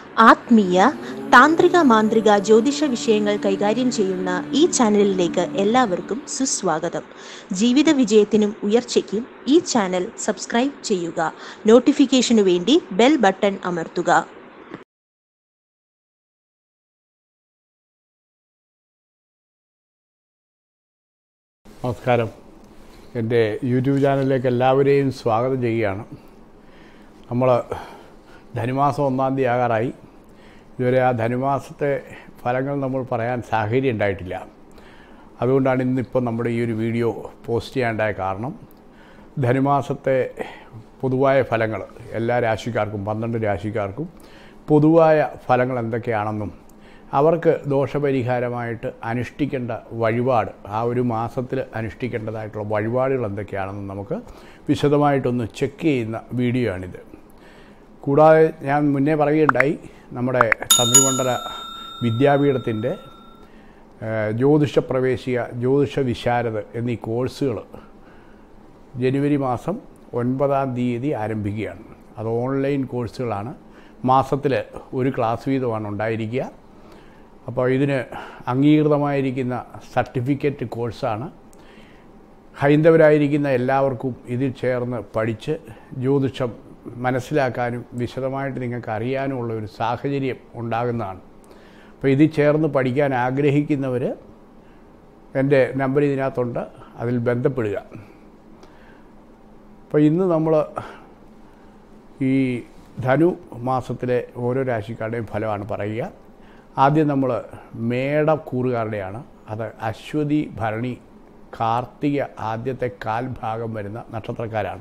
ആത്മീയ താന്ത്രിക മാന്ത്രിക ജ്യോതിഷ വിഷയങ്ങൾ കൈകാര്യം ചെയ്യുന്ന ഈ ചാനലിലേക്ക് എല്ലാവർക്കും സുസ്വാഗതം ജീവിത വിജയത്തിനും ഉയർച്ചയ്ക്കും ഈ ചാനൽ സബ്സ്ക്രൈബ് ചെയ്യുക നോട്ടിഫിക്കേഷനു വേണ്ടി ബെൽ ബട്ടൺ അമർത്തുക നമസ്കാരം എൻ്റെ യൂട്യൂബ് ചാനലിലേക്ക് എല്ലാവരെയും സ്വാഗതം ചെയ്യുകയാണ് നമ്മൾ ധനുമാസം ഒന്നാം തീയതി ആകാറായി ഇതുവരെ ആ ധനുമാസത്തെ ഫലങ്ങൾ നമ്മൾ പറയാൻ സാഹചര്യം ഉണ്ടായിട്ടില്ല അതുകൊണ്ടാണ് ഇന്നിപ്പോൾ നമ്മുടെ ഈ ഒരു വീഡിയോ പോസ്റ്റ് ചെയ്യാനുണ്ടായ കാരണം ധനുമാസത്തെ പൊതുവായ ഫലങ്ങൾ എല്ലാ രാശിക്കാർക്കും പന്ത്രണ്ട് രാശിക്കാർക്കും പൊതുവായ ഫലങ്ങൾ എന്തൊക്കെയാണെന്നും അവർക്ക് ദോഷപരിഹാരമായിട്ട് അനുഷ്ഠിക്കേണ്ട വഴിപാട് ആ ഒരു മാസത്തിൽ അനുഷ്ഠിക്കേണ്ടതായിട്ടുള്ള വഴിപാടുകൾ എന്തൊക്കെയാണെന്ന് നമുക്ക് വിശദമായിട്ടൊന്ന് ചെക്ക് ചെയ്യുന്ന വീഡിയോ ആണിത് കൂടാതെ ഞാൻ മുന്നേ പറയുകയുണ്ടായി നമ്മുടെ തന്ത്രിമണ്ഡല വിദ്യാപീഠത്തിൻ്റെ ഏഹ്, ജ്യോതിഷ പ്രവേശിക ജ്യോതിഷ വിശാരദ് എന്നീ കോഴ്സുകൾ ജനുവരി മാസം ഒൻപതാം തീയതി ആരംഭിക്കുകയാണ് അത് ഓൺലൈൻ കോഴ്സുകളാണ് മാസത്തിൽ ഒരു ക്ലാസ് വീതമാണ് ഉണ്ടായിരിക്കുക അപ്പോൾ ഇതിന് അംഗീകൃതമായിരിക്കുന്ന സർട്ടിഫിക്കറ്റ് കോഴ്സാണ് ഹൈന്ദവരായിരിക്കുന്ന എല്ലാവർക്കും ഇതിൽ ചേർന്ന് പഠിച്ച് ജ്യോതിഷം മനസ്സിലാക്കാനും വിശദമായിട്ട് നിങ്ങൾക്ക് അറിയാനുമുള്ള ഒരു സാഹചര്യം ഉണ്ടാകുന്നതാണ് അപ്പോൾ ഇതിൽ ചേർന്ന് പഠിക്കാൻ ആഗ്രഹിക്കുന്നവർ എൻ്റെ നമ്പർ ഇതിനകത്തുണ്ട് അതിൽ ബന്ധപ്പെടുക അപ്പോൾ ഇന്ന് നമ്മൾ ഈ ധനു മാസത്തിലെ ഓരോ രാശിക്കാരുടെയും ഫലമാണ് പറയുക ആദ്യം നമ്മൾ മേടക്കൂറുകാരുടെയാണ് അത് അശ്വതി ഭരണി കാർത്തിക ആദ്യത്തെ കാൽഭാഗം വരുന്ന നക്ഷത്രക്കാരാണ്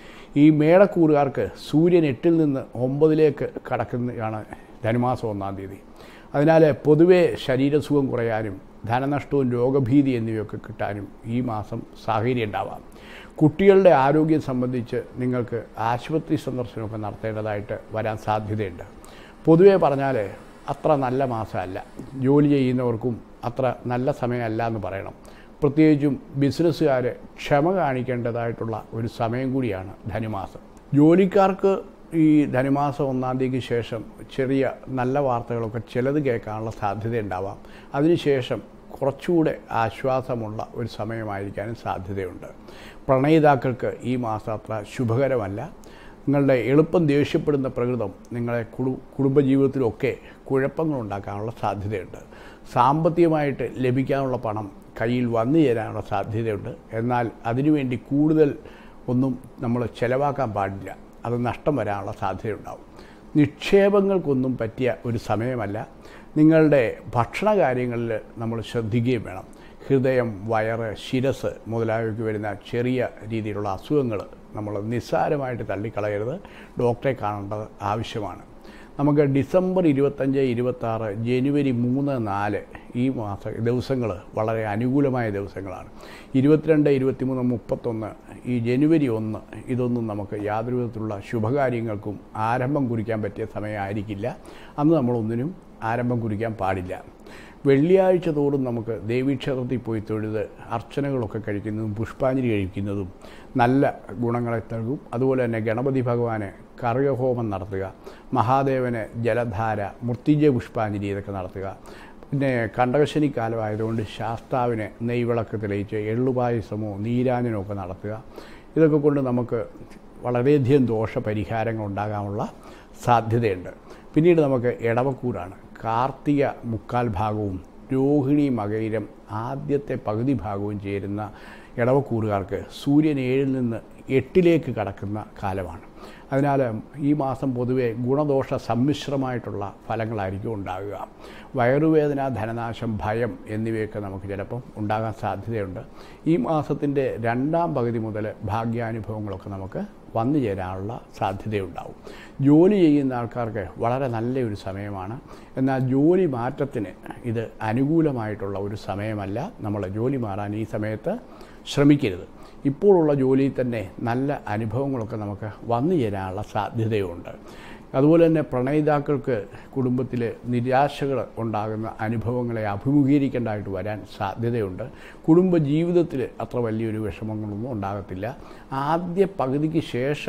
ഈ മേടക്കൂറുകാർക്ക് സൂര്യൻ എട്ടിൽ നിന്ന് ഒമ്പതിലേക്ക് കടക്കുന്നതാണ് ധനുമാസം ഒന്നാം തീയതി അതിനാൽ പൊതുവെ ശരീരസുഖം കുറയാനും ധനനഷ്ടവും രോഗഭീതി എന്നിവയൊക്കെ കിട്ടാനും ഈ മാസം സാഹചര്യം ഉണ്ടാവാം കുട്ടികളുടെ ആരോഗ്യം സംബന്ധിച്ച് നിങ്ങൾക്ക് ആശുപത്രി സന്ദർശനമൊക്കെ നടത്തേണ്ടതായിട്ട് വരാൻ സാധ്യതയുണ്ട് പൊതുവെ പറഞ്ഞാൽ അത്ര നല്ല മാസമല്ല ജോലി ചെയ്യുന്നവർക്കും അത്ര നല്ല സമയമല്ല എന്ന് പറയണം പ്രത്യേകിച്ചും ബിസിനസ്സുകാർ ക്ഷമ കാണിക്കേണ്ടതായിട്ടുള്ള ഒരു സമയം കൂടിയാണ് ധനുമാസം ജോലിക്കാർക്ക് ഈ ധനുമാസം ഒന്നാം തീയതിക്ക് ശേഷം ചെറിയ നല്ല വാർത്തകളൊക്കെ ചിലത് കേൾക്കാനുള്ള സാധ്യത ഉണ്ടാവാം അതിനുശേഷം കുറച്ചുകൂടെ ആശ്വാസമുള്ള ഒരു സമയമായിരിക്കാനും സാധ്യതയുണ്ട് പ്രണയിതാക്കൾക്ക് ഈ മാസം അത്ര ശുഭകരമല്ല നിങ്ങളുടെ എളുപ്പം ദേഷ്യപ്പെടുന്ന പ്രകൃതം നിങ്ങളെ കുടു കുടുംബജീവിതത്തിലൊക്കെ കുഴപ്പങ്ങൾ ഉണ്ടാക്കാനുള്ള സാധ്യതയുണ്ട് സാമ്പത്തികമായിട്ട് ലഭിക്കാനുള്ള പണം കയ്യിൽ വന്നു ചേരാനുള്ള സാധ്യതയുണ്ട് എന്നാൽ അതിനുവേണ്ടി കൂടുതൽ ഒന്നും നമ്മൾ ചിലവാക്കാൻ പാടില്ല അത് നഷ്ടം വരാനുള്ള സാധ്യതയുണ്ടാവും നിക്ഷേപങ്ങൾക്കൊന്നും പറ്റിയ ഒരു സമയമല്ല നിങ്ങളുടെ ഭക്ഷണ കാര്യങ്ങളിൽ നമ്മൾ ശ്രദ്ധിക്കുകയും വേണം ഹൃദയം വയറ് ശിരസ് മുതലായവയ്ക്ക് വരുന്ന ചെറിയ രീതിയിലുള്ള അസുഖങ്ങൾ നമ്മൾ നിസ്സാരമായിട്ട് തള്ളിക്കളയരുത് ഡോക്ടറെ കാണേണ്ടത് ആവശ്യമാണ് നമുക്ക് ഡിസംബർ ഇരുപത്തഞ്ച് ഇരുപത്താറ് ജനുവരി മൂന്ന് നാല് ഈ മാസ ദിവസങ്ങൾ വളരെ അനുകൂലമായ ദിവസങ്ങളാണ് ഇരുപത്തിരണ്ട് ഇരുപത്തിമൂന്ന് മുപ്പത്തൊന്ന് ഈ ജനുവരി ഒന്ന് ഇതൊന്നും നമുക്ക് യാതൊരു വിധത്തിലുള്ള ശുഭകാര്യങ്ങൾക്കും ആരംഭം കുറിക്കാൻ പറ്റിയ സമയമായിരിക്കില്ല അന്ന് നമ്മളൊന്നിനും ആരംഭം കുറിക്കാൻ പാടില്ല വെള്ളിയാഴ്ച തോറും നമുക്ക് ദേവീക്ഷേത്രത്തിൽ പോയി തൊഴുത് അർച്ചനകളൊക്കെ കഴിക്കുന്നതും പുഷ്പാഞ്ജലി കഴിക്കുന്നതും നല്ല ഗുണങ്ങളെ നൽകും അതുപോലെ തന്നെ ഗണപതി ഭഗവാന് കറുകഹോമം നടത്തുക മഹാദേവന് ജലധാര മൃത്യുഞ്ജയ പുഷ്പാഞ്ജലി ഇതൊക്കെ നടത്തുക പിന്നെ കണ്ടകശനി കാലമായതുകൊണ്ട് ശാസ്താവിന് നെയ്വിളക്ക് തെളിയിച്ച് എള്ളുപായസമോ നീരാഞ്ജനമോ ഒക്കെ നടത്തുക ഇതൊക്കെ കൊണ്ട് നമുക്ക് വളരെയധികം ദോഷപരിഹാരങ്ങൾ ഉണ്ടാകാനുള്ള സാധ്യതയുണ്ട് പിന്നീട് നമുക്ക് ഇടവക്കൂറാണ് കാർത്തിക മുക്കാൽ ഭാഗവും രോഹിണി മകയിരം ആദ്യത്തെ പകുതി ഭാഗവും ചേരുന്ന ഇടവക്കൂറുകാർക്ക് സൂര്യൻ ഏഴിൽ നിന്ന് എട്ടിലേക്ക് കടക്കുന്ന കാലമാണ് അതിനാൽ ഈ മാസം പൊതുവെ ഗുണദോഷ സമ്മിശ്രമായിട്ടുള്ള ഫലങ്ങളായിരിക്കും ഉണ്ടാകുക വയറുവേദന ധനനാശം ഭയം എന്നിവയൊക്കെ നമുക്ക് ചിലപ്പം ഉണ്ടാകാൻ സാധ്യതയുണ്ട് ഈ മാസത്തിൻ്റെ രണ്ടാം പകുതി മുതൽ ഭാഗ്യാനുഭവങ്ങളൊക്കെ നമുക്ക് വന്നു ചേരാനുള്ള സാധ്യതയുണ്ടാവും ജോലി ചെയ്യുന്ന ആൾക്കാർക്ക് വളരെ നല്ലൊരു സമയമാണ് എന്നാൽ ജോലി മാറ്റത്തിന് ഇത് അനുകൂലമായിട്ടുള്ള ഒരു സമയമല്ല നമ്മൾ ജോലി മാറാൻ ഈ സമയത്ത് ശ്രമിക്കരുത് ഇപ്പോഴുള്ള ജോലിയിൽ തന്നെ നല്ല അനുഭവങ്ങളൊക്കെ നമുക്ക് വന്നു ചേരാനുള്ള സാധ്യതയുണ്ട് അതുപോലെ തന്നെ പ്രണയിതാക്കൾക്ക് കുടുംബത്തിൽ നിരാശകൾ ഉണ്ടാകുന്ന അനുഭവങ്ങളെ അഭിമുഖീകരിക്കേണ്ടതായിട്ട് വരാൻ സാധ്യതയുണ്ട് കുടുംബ ജീവിതത്തിൽ അത്ര വലിയൊരു വിഷമങ്ങളൊന്നും ഉണ്ടാകത്തില്ല ആദ്യ പകുതിക്ക് ശേഷം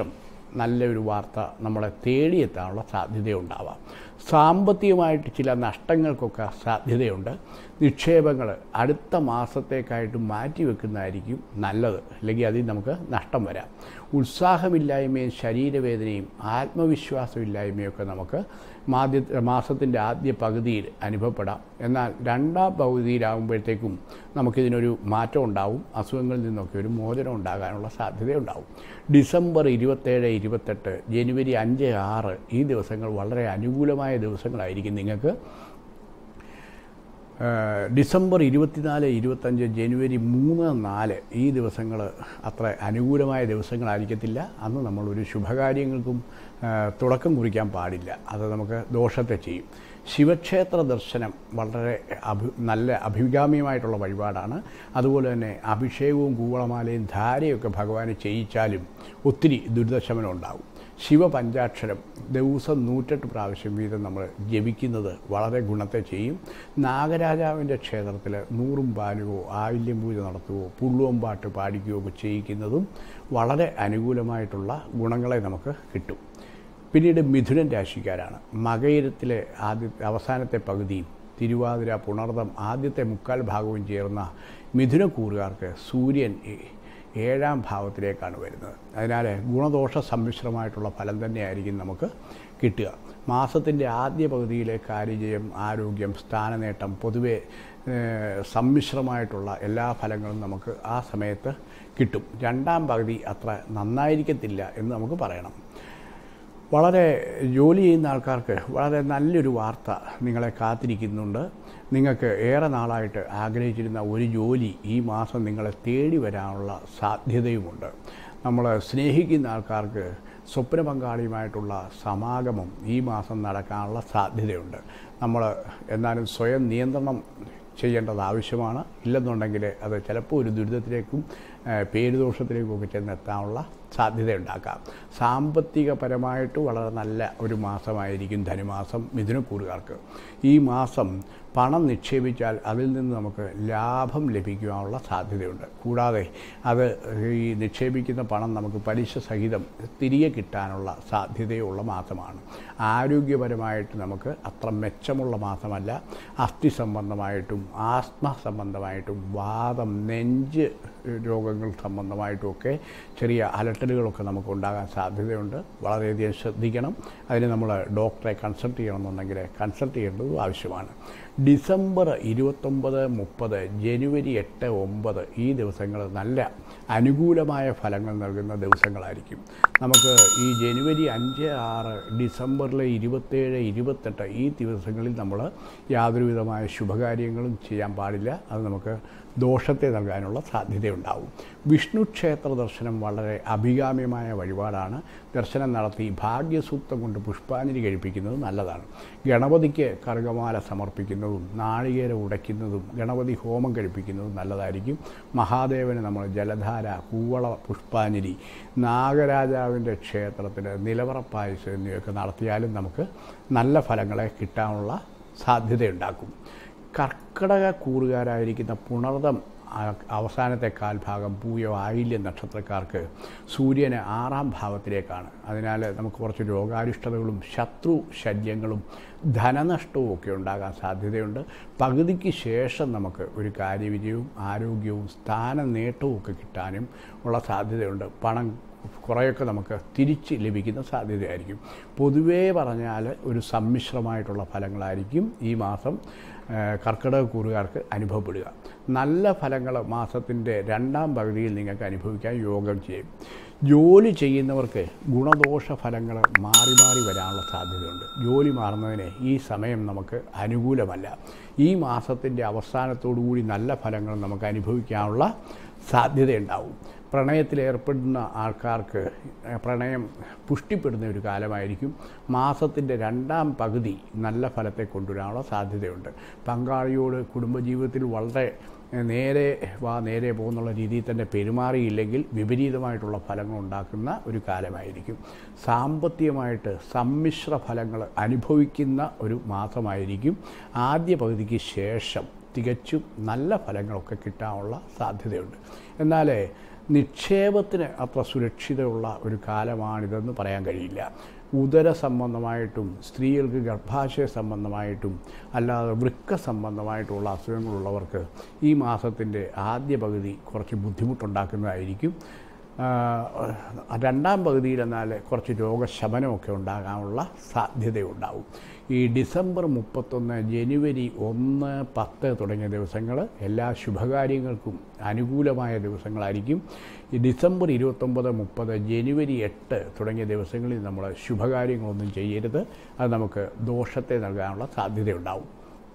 നല്ലൊരു വാർത്ത നമ്മളെ തേടിയെത്താനുള്ള സാധ്യതയുണ്ടാവാം സാമ്പത്തികമായിട്ട് ചില നഷ്ടങ്ങൾക്കൊക്കെ സാധ്യതയുണ്ട് നിക്ഷേപങ്ങൾ അടുത്ത മാസത്തേക്കായിട്ട് മാറ്റി വെക്കുന്നതായിരിക്കും നല്ലത് അല്ലെങ്കിൽ അതിൽ നമുക്ക് നഷ്ടം വരാം ഉത്സാഹമില്ലായ്മയും ശരീരവേദനയും ആത്മവിശ്വാസമില്ലായ്മയും ഒക്കെ നമുക്ക് മാദ്യ മാസത്തിൻ്റെ ആദ്യ പകുതിയിൽ അനുഭവപ്പെടാം എന്നാൽ രണ്ടാം പകുതിയിലാകുമ്പോഴത്തേക്കും നമുക്കിതിനൊരു മാറ്റം ഉണ്ടാവും അസുഖങ്ങളിൽ നിന്നൊക്കെ ഒരു മോചനം ഉണ്ടാകാനുള്ള സാധ്യതയുണ്ടാവും ഡിസംബർ ഇരുപത്തേഴ് ഇരുപത്തെട്ട് ജനുവരി അഞ്ച് ആറ് ഈ ദിവസങ്ങൾ വളരെ അനുകൂലമായ ദിവസങ്ങളായിരിക്കും നിങ്ങൾക്ക് ഏഹ് ഡിസംബർ ഇരുപത്തിനാല് ഇരുപത്തഞ്ച് ജനുവരി മൂന്ന് നാല് ഈ ദിവസങ്ങൾ അത്ര അനുകൂലമായ ദിവസങ്ങളായിരിക്കത്തില്ല അന്ന് നമ്മളൊരു ശുഭകാര്യങ്ങൾക്കും ഏഹ് തുടക്കം കുറിക്കാൻ പാടില്ല അത് നമുക്ക് ദോഷത്തെ ചെയ്യും ശിവക്ഷേത്ര ദർശനം വളരെ അഭി നല്ല അഭികാമ്യമായിട്ടുള്ള വഴിപാടാണ് അതുപോലെ തന്നെ അഭിഷേകവും കൂവളമാലയും ധാരയൊക്കെ ഭഗവാന് ചെയ്യിച്ചാലും ഒത്തിരി ദുരിതശമനം ഉണ്ടാകും ശിവപഞ്ചാക്ഷരം ദിവസം നൂറ്റെട്ട് പ്രാവശ്യം വീതം നമ്മൾ ജപിക്കുന്നത് വളരെ ഗുണത്തെ ചെയ്യും നാഗരാജാവിൻ്റെ ക്ഷേത്രത്തിൽ നൂറും പാലുവോ ആയില്യം പൂജ നടത്തുകയോ പുള്ളുവം പാട്ട് പാടിക്കുകയോ ഒക്കെ ചെയ്യിക്കുന്നതും വളരെ അനുകൂലമായിട്ടുള്ള ഗുണങ്ങളെ നമുക്ക് കിട്ടും പിന്നീട് മിഥുനൻ രാശിക്കാരാണ് മകയിരത്തിലെ ആദ്യ അവസാനത്തെ പകുതിയും തിരുവാതിര പുണർദം ആദ്യത്തെ മുക്കാൽ ഭാഗവും ചേർന്ന മിഥുനക്കൂറുകാർക്ക് സൂര്യൻ ഈ ഏഴാം ഭാവത്തിലേക്കാണ് വരുന്നത് അതിനാൽ ഗുണദോഷ സമ്മിശ്രമായിട്ടുള്ള ഫലം തന്നെയായിരിക്കും നമുക്ക് കിട്ടുക മാസത്തിൻ്റെ ആദ്യ പകുതിയിലെ കാര്യജയം ആരോഗ്യം സ്ഥാനനേട്ടം പൊതുവെ ഏഹ്, സമ്മിശ്രമായിട്ടുള്ള എല്ലാ ഫലങ്ങളും നമുക്ക് ആ സമയത്ത് കിട്ടും രണ്ടാം പകുതി അത്ര നന്നായിരിക്കത്തില്ല എന്ന് നമുക്ക് പറയണം വളരെ ജോലി ചെയ്യുന്ന ആൾക്കാർക്ക് വളരെ നല്ലൊരു വാർത്ത നിങ്ങളെ കാത്തിരിക്കുന്നുണ്ട് നിങ്ങൾക്ക് ഏറെ നാളായിട്ട് ആഗ്രഹിച്ചിരുന്ന ഒരു ജോലി ഈ മാസം നിങ്ങളെ തേടി വരാനുള്ള സാധ്യതയുമുണ്ട് നമ്മൾ സ്നേഹിക്കുന്ന ആൾക്കാർക്ക് സ്വപ്ന പങ്കാളിയുമായിട്ടുള്ള സമാഗമം ഈ മാസം നടക്കാനുള്ള സാധ്യതയുണ്ട് നമ്മൾ എന്നാലും സ്വയം നിയന്ത്രണം ചെയ്യേണ്ടത് ആവശ്യമാണ് ഇല്ലെന്നുണ്ടെങ്കിൽ അത് ചിലപ്പോൾ ഒരു ദുരിതത്തിലേക്കും ഏഹ്, പേരുദോഷത്തിലേക്കും ഒക്കെ ചെന്നെത്താനുള്ള സാധ്യതയുണ്ടാക്കാം സാമ്പത്തികപരമായിട്ട് വളരെ നല്ല ഒരു മാസമായിരിക്കും ധനുമാസം മിഥുനക്കൂറുകാർക്ക് ഈ മാസം പണം നിക്ഷേപിച്ചാൽ അതിൽ നിന്ന് നമുക്ക് ലാഭം ലഭിക്കുവാനുള്ള സാധ്യതയുണ്ട് കൂടാതെ അത് ഈ നിക്ഷേപിക്കുന്ന പണം നമുക്ക് പലിശ സഹിതം തിരികെ കിട്ടാനുള്ള സാധ്യതയുള്ള മാസമാണ് ആരോഗ്യപരമായിട്ട് നമുക്ക് അത്ര മെച്ചമുള്ള മാസമല്ല അസ്ഥി സംബന്ധമായിട്ടും ആസ്മ സംബന്ധമായിട്ടും വാദം നെഞ്ച് രോഗങ്ങൾ സംബന്ധമായിട്ടും ഒക്കെ ചെറിയ അലട്ടലുകളൊക്കെ നമുക്ക് ഉണ്ടാകാൻ സാധ്യതയുണ്ട് വളരെയധികം ശ്രദ്ധിക്കണം അതിന് നമ്മൾ ഡോക്ടറെ കൺസൾട്ട് ചെയ്യണമെന്നുണ്ടെങ്കിൽ കൺസൾട്ട് ചെയ്യേണ്ടതും ആവശ്യമാണ് ഡിസംബർ ഇരുപത്തൊമ്പത് മുപ്പത് ജനുവരി എട്ട് ഒമ്പത് ഈ ദിവസങ്ങൾ നല്ല അനുകൂലമായ ഫലങ്ങൾ നൽകുന്ന ദിവസങ്ങളായിരിക്കും നമുക്ക് ഈ ജനുവരി അഞ്ച് ആറ് ഡിസംബറിലെ ഇരുപത്തേഴ് ഇരുപത്തെട്ട് ഈ ദിവസങ്ങളിൽ നമ്മൾ യാതൊരുവിധമായ ശുഭകാര്യങ്ങളും ചെയ്യാൻ പാടില്ല അത് നമുക്ക് ദോഷത്തെ നൽകാനുള്ള സാധ്യതയുണ്ടാവും വിഷ്ണു ക്ഷേത്ര ദർശനം വളരെ അഭികാമ്യമായ വഴിപാടാണ് ദർശനം നടത്തി ഭാഗ്യസൂക്തം കൊണ്ട് പുഷ്പാഞ്ജലി കഴിപ്പിക്കുന്നത് നല്ലതാണ് ഗണപതിക്ക് കറുകമാല സമർപ്പിക്കുന്നതും നാളികേരം ഉടയ്ക്കുന്നതും ഗണപതി ഹോമം കഴിപ്പിക്കുന്നതും നല്ലതായിരിക്കും മഹാദേവന് നമ്മൾ ജലധാര കൂവള പുഷ്പാഞ്ജലി നാഗരാജാവിൻ്റെ ക്ഷേത്രത്തിൽ നിലവറപ്പായസം എന്നിവയൊക്കെ നടത്തിയാലും നമുക്ക് നല്ല ഫലങ്ങളെ കിട്ടാനുള്ള സാധ്യതയുണ്ടാക്കും കർക്കിടക കൂറുകാരായിരിക്കുന്ന പുണർദം ആ- അവസാനത്തെ കാൽഭാഗം പൂയോ ആയില്യ നക്ഷത്രക്കാർക്ക് സൂര്യന് ആറാം ഭാവത്തിലേക്കാണ് അതിനാൽ നമുക്ക് കുറച്ച് രോഗാരിഷ്ടതകളും ശത്രു ശല്യങ്ങളും ധനനഷ്ടവും ഒക്കെ ഉണ്ടാകാൻ സാധ്യതയുണ്ട് പകുതിക്ക് ശേഷം നമുക്ക് ഒരു കാര്യവിജയവും ആരോഗ്യവും സ്ഥാന നേട്ടവും ഒക്കെ കിട്ടാനും ഉള്ള സാധ്യതയുണ്ട് പണം കുറേയൊക്കെ നമുക്ക് തിരിച്ച് ലഭിക്കുന്ന സാധ്യതയായിരിക്കും പൊതുവേ പറഞ്ഞാൽ ഒരു സമ്മിശ്രമായിട്ടുള്ള ഫലങ്ങളായിരിക്കും ഈ മാസം ആ, കർക്കിടക കൂറുകാർക്ക് അനുഭവപ്പെടുക നല്ല ഫലങ്ങൾ മാസത്തിൻ്റെ രണ്ടാം പകുതിയിൽ നിങ്ങൾക്ക് അനുഭവിക്കാൻ യോഗം ചെയ്യും ജോലി ചെയ്യുന്നവർക്ക് ഗുണദോഷ ഫലങ്ങൾ മാറി മാറി വരാനുള്ള സാധ്യതയുണ്ട് ജോലി മാറുന്നതിന് ഈ സമയം നമുക്ക് അനുകൂലമല്ല ഈ മാസത്തിൻ്റെ അവസാനത്തോടു കൂടി നല്ല ഫലങ്ങൾ നമുക്ക് അനുഭവിക്കാനുള്ള സാധ്യതയുണ്ടാവും പ്രണയത്തിലേർപ്പെടുന്ന ആൾക്കാർക്ക് ഏഹ്, പ്രണയം പുഷ്ടിപ്പെടുന്ന ഒരു കാലമായിരിക്കും മാസത്തിൻ്റെ രണ്ടാം പകുതി നല്ല ഫലത്തെ കൊണ്ടുവരാനുള്ള സാധ്യതയുണ്ട് പങ്കാളിയോട് കുടുംബജീവിതത്തിൽ വളരെ ഏഹ്, നേരെ വാ നേരെ പോകുന്നുള്ള രീതിയിൽ തന്നെ പെരുമാറിയില്ലെങ്കിൽ വിപരീതമായിട്ടുള്ള ഫലങ്ങൾ ഉണ്ടാക്കുന്ന ഒരു കാലമായിരിക്കും സാമ്പത്തികമായിട്ട് സമ്മിശ്ര ഫലങ്ങൾ അനുഭവിക്കുന്ന ഒരു മാസമായിരിക്കും ആദ്യ പകുതിക്ക് ശേഷം തികച്ചും നല്ല ഫലങ്ങളൊക്കെ കിട്ടാനുള്ള സാധ്യതയുണ്ട് എന്നാൽ നിക്ഷേപത്തിന് അത്ര സുരക്ഷിതമുള്ള ഒരു കാലമാണിതെന്ന് പറയാൻ കഴിയില്ല ഉദര സംബന്ധമായിട്ടും സ്ത്രീകൾക്ക് ഗർഭാശയ സംബന്ധമായിട്ടും അല്ലാതെ വൃക്ക സംബന്ധമായിട്ടുള്ള അസുഖങ്ങളുള്ളവർക്ക് ഈ മാസത്തിൻ്റെ ആദ്യ പകുതി കുറച്ച് ബുദ്ധിമുട്ടുണ്ടാക്കുന്നതായിരിക്കും ആ, രണ്ടാം പകുതിയിൽ എന്നാൽ കുറച്ച് രോഗശമനമൊക്കെ ഉണ്ടാകാനുള്ള സാധ്യതയുണ്ടാവും ഈ ഡിസംബർ മുപ്പത്തൊന്ന് ജനുവരി ഒന്ന് പത്ത് തുടങ്ങിയ ദിവസങ്ങൾ എല്ലാ ശുഭകാര്യങ്ങൾക്കും അനുകൂലമായ ദിവസങ്ങളായിരിക്കും ഈ ഡിസംബർ ഇരുപത്തൊമ്പത് മുപ്പത് ജനുവരി എട്ട് തുടങ്ങിയ ദിവസങ്ങളിൽ നമ്മൾ ശുഭകാര്യങ്ങളൊന്നും ചെയ്യരുത് അത് നമുക്ക് ദോഷത്തെ നൽകാനുള്ള സാധ്യതയുണ്ടാവും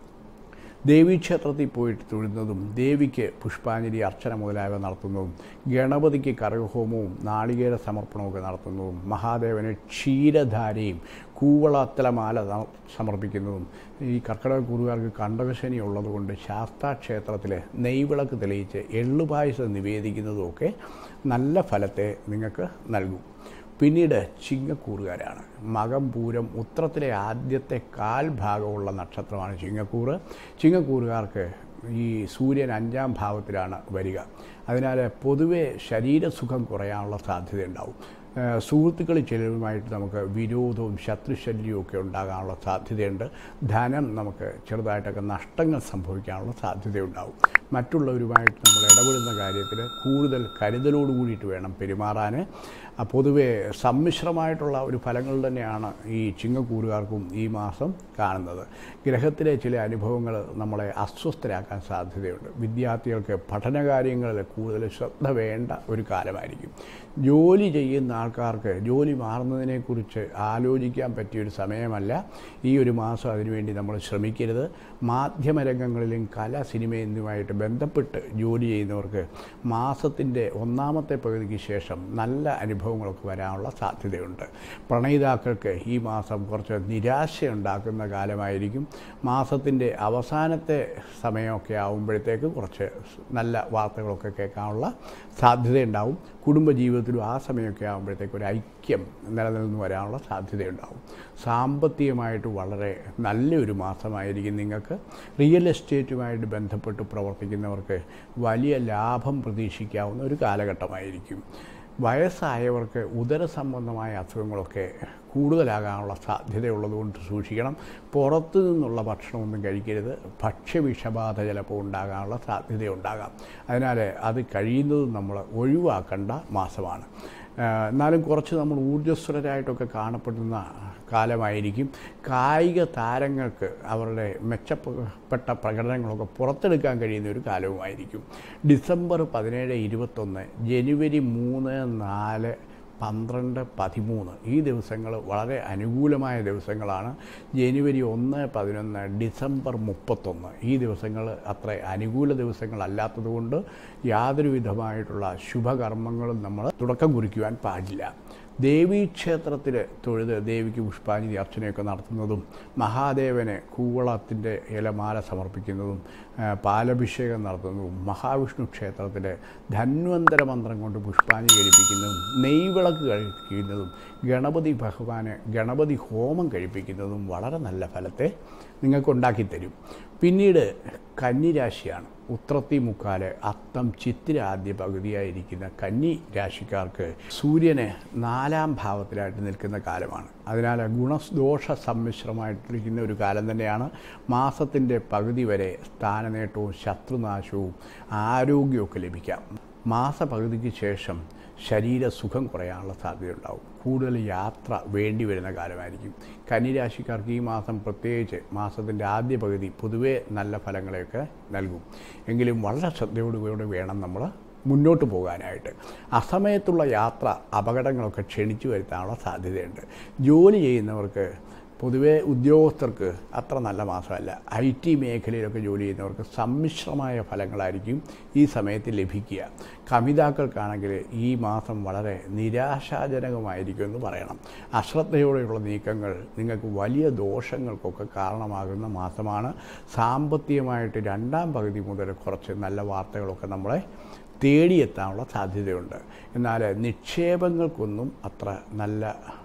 ദേവീക്ഷേത്രത്തിൽ പോയിട്ട് തൊഴുന്നതും ദേവിക്ക് പുഷ്പാഞ്ജലി അർച്ചന മുതലായവ നടത്തുന്നതും ഗണപതിക്ക് കരകഹോമവും നാളികേര സമർപ്പണമൊക്കെ നടത്തുന്നതും മഹാദേവന് ക്ഷീരധാരയും കൂവളത്തലമാല ന- സമർപ്പിക്കുന്നതും ഈ കർക്കിടക കൂറുകാർക്ക് കണ്ടകശനി ഉള്ളതുകൊണ്ട് ശാസ്താ ക്ഷേത്രത്തിൽ നെയ്വിളക്ക് തെളിയിച്ച് എള്ളുപായസം നിവേദിക്കുന്നതുമൊക്കെ നല്ല ഫലത്തെ നിങ്ങൾക്ക് നൽകും പിന്നീട് ചിങ്ങക്കൂറുകാരാണ് മകം പൂരം ഉത്രത്തിലെ ആദ്യത്തെ കാൽ ഭാഗമുള്ള നക്ഷത്രമാണ് ചിങ്ങക്കൂറ് ചിങ്ങക്കൂറുകാർക്ക് ഈ സൂര്യൻ അഞ്ചാം ഭാവത്തിലാണ് വരിക അതിനാൽ പൊതുവെ ശരീരസുഖം കുറയാനുള്ള സാധ്യതയുണ്ടാവും ഏഹ് സുഹൃത്തുക്കളിൽ ചിലരുമായിട്ട് നമുക്ക് വിരോധവും ശത്രുശല്യവും ഒക്കെ ഉണ്ടാകാനുള്ള സാധ്യതയുണ്ട് ധനം നമുക്ക് ചെറുതായിട്ടൊക്കെ നഷ്ടങ്ങൾ സംഭവിക്കാനുള്ള സാധ്യതയുണ്ടാവും മറ്റുള്ളവരുമായിട്ട് നമ്മൾ ഇടപെടുന്ന കാര്യത്തിൽ കൂടുതൽ കരുതലോട് കൂടിയിട്ട് വേണം പെരുമാറാൻ ആ പൊതുവെ സമ്മിശ്രമായിട്ടുള്ള ഒരു ഫലങ്ങൾ തന്നെയാണ് ഈ ചിങ്ങക്കൂറുകാർക്കും ഈ മാസം കാണുന്നത് ഗ്രഹത്തിലെ ചില അനുഭവങ്ങൾ നമ്മളെ അസ്വസ്ഥരാക്കാൻ സാധ്യതയുണ്ട് വിദ്യാർത്ഥികൾക്ക് പഠനകാര്യങ്ങളിൽ കൂടുതൽ ശ്രദ്ധ വേണ്ട ഒരു കാലമായിരിക്കും ജോലി ചെയ്യുന്ന ആൾക്കാർക്ക് ജോലി മാറുന്നതിനെക്കുറിച്ച് ആലോചിക്കാൻ പറ്റിയൊരു സമയമല്ല ഈ ഒരു മാസം അതിനുവേണ്ടി നമ്മൾ ശ്രമിക്കരുത് മാധ്യമരംഗങ്ങളിലും കല സിനിമ എന്നിവയുമായിട്ട് ബന്ധപ്പെട്ട് ജോലി ചെയ്യുന്നവർക്ക് മാസത്തിൻ്റെ ഒന്നാമത്തെ പകുതിക്ക് ശേഷം നല്ല അനുഭവങ്ങളൊക്കെ വരാനുള്ള സാധ്യതയുണ്ട് പ്രണയിതാക്കൾക്ക് ഈ മാസം കുറച്ച് നിരാശയുണ്ടാക്കുന്ന കാലമായിരിക്കും മാസത്തിൻ്റെ അവസാനത്തെ സമയമൊക്കെ ആകുമ്പോഴത്തേക്ക് കുറച്ച് നല്ല വാർത്തകളൊക്കെ കേൾക്കാനുള്ള സാധ്യതയുണ്ടാവും കുടുംബജീവിതത്തിലും ആ സമയമൊക്കെ ആകുമ്പോഴത്തേക്ക് ഒരു ഐക്യം നിലനിന്ന് വരാനുള്ള സാധ്യതയുണ്ടാവും സാമ്പത്തികമായിട്ട് വളരെ നല്ലൊരു മാസമായിരിക്കും നിങ്ങൾക്ക് റിയൽ എസ്റ്റേറ്റുമായിട്ട് ബന്ധപ്പെട്ട് പ്രവർത്തിക്കുന്നവർക്ക് വലിയ ലാഭം പ്രതീക്ഷിക്കാവുന്ന ഒരു കാലഘട്ടമായിരിക്കും വയസ്സായവർക്ക് ഉദര സംബന്ധമായ അസുഖങ്ങളൊക്കെ കൂടുതലാകാനുള്ള സാധ്യതയുള്ളതുകൊണ്ട് സൂക്ഷിക്കണം പുറത്തു നിന്നുള്ള ഭക്ഷണമൊന്നും കഴിക്കരുത് ഭക്ഷ്യവിഷബാധ ചിലപ്പോൾ ഉണ്ടാകാനുള്ള സാധ്യതയുണ്ടാകാം അതിനാൽ അത് കഴിയുന്നതും നമ്മൾ ഒഴിവാക്കേണ്ട മാസമാണ് ആ, എന്നാലും കുറച്ച് നമ്മൾ ഊർജ്ജസ്വലരായിട്ടൊക്കെ കാണപ്പെടുന്ന കാലമായിരിക്കും കായിക താരങ്ങൾക്ക് അവരുടെ മെച്ചപ്പെട്ട പ്രകടനങ്ങളൊക്കെ പുറത്തെടുക്കാൻ കഴിയുന്ന ഒരു കാലവുമായിരിക്കും ഡിസംബർ പതിനേഴ് ഇരുപത്തൊന്ന് ജനുവരി മൂന്ന് നാല് പന്ത്രണ്ട് പതിമൂന്ന് ഈ ദിവസങ്ങൾ വളരെ അനുകൂലമായ ദിവസങ്ങളാണ് ജനുവരി ഒന്ന് പതിനൊന്ന് ഡിസംബർ മുപ്പത്തൊന്ന് ഈ ദിവസങ്ങൾ അത്ര അനുകൂല ദിവസങ്ങളല്ലാത്തതുകൊണ്ട് യാതൊരു വിധമായിട്ടുള്ള ശുഭകർമ്മങ്ങളും നമ്മൾ തുടക്കം കുറിക്കുവാൻ പാടില്ല ദേവീക്ഷേത്രത്തിൽ തൊഴുത് ദേവിക്ക് പുഷ്പാഞ്ജലി അർച്ചനയൊക്കെ നടത്തുന്നതും മഹാദേവന് കൂവളത്തിൻ്റെ ഇലമാല സമർപ്പിക്കുന്നതും ആ, പാലഭിഷേകം നടത്തുന്നതും മഹാവിഷ്ണു ക്ഷേത്രത്തിൽ ധന്വന്തര മന്ത്രം കൊണ്ട് പുഷ്പാഞ്ജലി കഴിപ്പിക്കുന്നതും നെയ്വിളക്ക് കഴിപ്പിക്കുന്നതും ഗണപതി ഭഗവാന് ഗണപതി ഹോമം കഴിപ്പിക്കുന്നതും വളരെ നല്ല ഫലത്തെ നിങ്ങൾക്കുണ്ടാക്കി തരും പിന്നീട് കന്നിരാശിയാണ് ഉത്രത്തി മുക്കാല് അത്തം ചിത്തിര ആദ്യ പകുതിയായിരിക്കുന്ന കന്നി രാശിക്കാർക്ക് സൂര്യന് നാലാം ഭാവത്തിലായിട്ട് നിൽക്കുന്ന കാലമാണ് അതിനാൽ ഗുണദോഷ സമ്മിശ്രമായിട്ടിരിക്കുന്ന ഒരു കാലം തന്നെയാണ് മാസത്തിൻ്റെ പകുതി വരെ സ്ഥാനനേട്ടവും ശത്രുനാശവും ആരോഗ്യമൊക്കെ ലഭിക്കാം മാസപകുതിക്ക് ശേഷം ശരീരസുഖം കുറയാനുള്ള സാധ്യതയുണ്ടാവും കൂടുതൽ യാത്ര വേണ്ടി വരുന്ന കാലമായിരിക്കും കന്നിരാശിക്കാർക്ക് ഈ മാസം പ്രത്യേകിച്ച് മാസത്തിൻ്റെ ആദ്യ പകുതി പൊതുവേ നല്ല ഫലങ്ങളെയൊക്കെ നൽകും എങ്കിലും വളരെ ശ്രദ്ധയോടുകൂടി വേണം നമ്മൾ മുന്നോട്ട് പോകാനായിട്ട് അസമയത്തുള്ള യാത്ര അപകടങ്ങളൊക്കെ ക്ഷണിച്ചു വരുത്താനുള്ള സാധ്യതയുണ്ട് ജോലി ചെയ്യുന്നവർക്ക് പൊതുവേ ഉദ്യോഗസ്ഥർക്ക് അത്ര നല്ല മാസമല്ല ഐ ടി മേഖലയിലൊക്കെ ജോലി ചെയ്യുന്നവർക്ക് സമ്മിശ്രമായ ഫലങ്ങളായിരിക്കും ഈ സമയത്ത് ലഭിക്കുക കവിതാക്കൾക്കാണെങ്കിൽ ഈ മാസം വളരെ നിരാശാജനകമായിരിക്കും എന്ന് പറയണം അശ്രദ്ധയോടെയുള്ള നീക്കങ്ങൾ നിങ്ങൾക്ക് വലിയ ദോഷങ്ങൾക്കൊക്കെ കാരണമാകുന്ന മാസമാണ് സാമ്പത്തികമായിട്ട് രണ്ടാം പകുതി മുതൽ കുറച്ച് നല്ല വാർത്തകളൊക്കെ നമ്മളെ തേടിയെത്താനുള്ള സാധ്യതയുണ്ട് എന്നാൽ നിക്ഷേപങ്ങൾക്കൊന്നും അത്ര നല്ല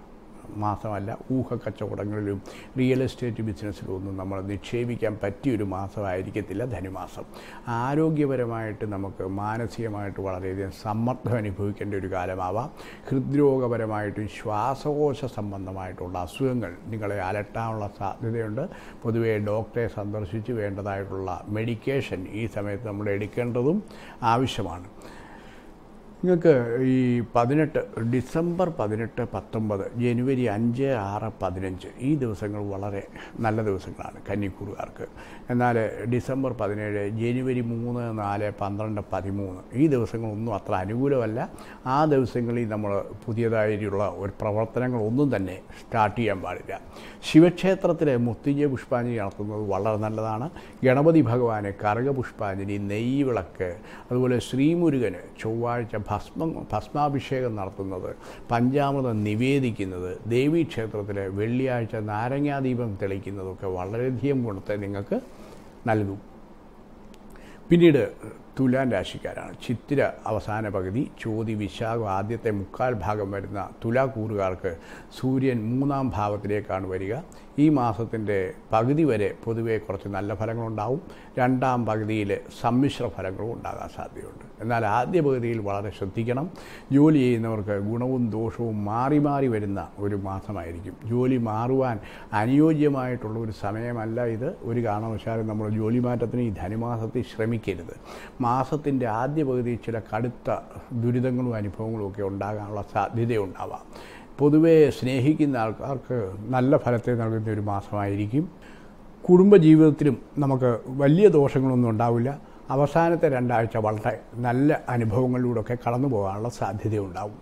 മാസമല്ല ഊഹക്കച്ചവടങ്ങളിലും റിയൽ എസ്റ്റേറ്റ് ബിസിനസ്സിലും ഒന്നും നമ്മൾ നിക്ഷേപിക്കാൻ പറ്റിയൊരു മാസമായിരിക്കത്തില്ല ധനുമാസം ആരോഗ്യപരമായിട്ട് നമുക്ക് മാനസികമായിട്ട് വളരെയധികം സമ്മർദ്ദം അനുഭവിക്കേണ്ട ഒരു കാലമാവാം ഹൃദ്രോഗപരമായിട്ടും ശ്വാസകോശ സംബന്ധമായിട്ടുള്ള അസുഖങ്ങൾ നിങ്ങളെ അലട്ടാനുള്ള സാധ്യതയുണ്ട് പൊതുവേ ഡോക്ടറെ സന്ദർശിച്ച് വേണ്ടതായിട്ടുള്ള മെഡിക്കേഷൻ ഈ സമയത്ത് നമ്മൾ എടുക്കേണ്ടതും ആവശ്യമാണ് നിങ്ങൾക്ക് ഈ പതിനെട്ട് ഡിസംബർ പതിനെട്ട് പത്തൊമ്പത് ജനുവരി അഞ്ച് ആറ് പതിനഞ്ച് ഈ ദിവസങ്ങൾ വളരെ നല്ല ദിവസങ്ങളാണ് കന്നിക്കൂറുകാർക്ക് എന്നാൽ ഡിസംബർ പതിനേഴ് ജനുവരി മൂന്ന് നാല് പന്ത്രണ്ട് പതിമൂന്ന് ഈ ദിവസങ്ങളൊന്നും അത്ര അനുകൂലമല്ല ആ ദിവസങ്ങളിൽ നമ്മൾ പുതിയതായിട്ടുള്ള ഒരു പ്രവർത്തനങ്ങളൊന്നും തന്നെ സ്റ്റാർട്ട് ചെയ്യാൻ പാടില്ല ശിവക്ഷേത്രത്തിലെ മുത്തിജ പുഷ്പാഞ്ജലി നടത്തുന്നത് വളരെ നല്ലതാണ് ഗണപതി ഭഗവാന് കറുക പുഷ്പാഞ്ജലി നെയ്യ് വിളക്ക് അതുപോലെ ശ്രീമുരുകന് ചൊവ്വാഴ്ച ഭസ്മം ഭസ്മാഭിഷേകം നടത്തുന്നത് പഞ്ചാമൃതം നിവേദിക്കുന്നത് ദേവീക്ഷേത്രത്തിലെ വെള്ളിയാഴ്ച നാരങ്ങാദീപം തെളിക്കുന്നതൊക്കെ വളരെയധികം ഗുണത്തെ നിങ്ങൾക്ക് നൽകും പിന്നീട് തുലാൻ രാശിക്കാരാണ് ചിത്തിര അവസാന പകുതി ചോതി വിശാഖം ആദ്യത്തെ മുക്കാൽ ഭാഗം വരുന്ന തുലാക്കൂറുകാർക്ക് സൂര്യൻ മൂന്നാം ഭാവത്തിലേക്കാണ് വരിക ഈ മാസത്തിൻ്റെ പകുതി വരെ പൊതുവെ കുറച്ച് നല്ല ഫലങ്ങളുണ്ടാവും രണ്ടാം പകുതിയിൽ സമ്മിശ്ര ഫലങ്ങളും ഉണ്ടാകാൻ സാധ്യതയുണ്ട് എന്നാൽ ആദ്യ പകുതിയിൽ വളരെ ശ്രദ്ധിക്കണം ജോലി ചെയ്യുന്നവർക്ക് ഗുണവും ദോഷവും മാറി മാറി വരുന്ന ഒരു മാസമായിരിക്കും ജോലി മാറുവാൻ അനുയോജ്യമായിട്ടുള്ള ഒരു സമയമല്ല ഇത് ഒരു കാരണവശാലും നമ്മൾ ജോലി മാറ്റത്തിന് ഈ ധനുമാസത്തിൽ ശ്രമിക്കരുത് മാസത്തിൻ്റെ ആദ്യ പകുതിയിൽ ചില കടുത്ത ദുരിതങ്ങളും അനുഭവങ്ങളും ഒക്കെ ഉണ്ടാകാനുള്ള സാധ്യതയുണ്ടാവാം പൊതുവെ സ്നേഹിക്കുന്ന ആൾക്കാർക്ക് നല്ല ഫലത്തെ നൽകുന്ന ഒരു മാസമായിരിക്കും കുടുംബജീവിതത്തിലും നമുക്ക് വലിയ ദോഷങ്ങളൊന്നും ഉണ്ടാവില്ല അവസാനത്തെ രണ്ടാഴ്ച വളരെ നല്ല അനുഭവങ്ങളിലൂടെയൊക്കെ കടന്നു പോകാനുള്ള സാധ്യതയുണ്ടാവും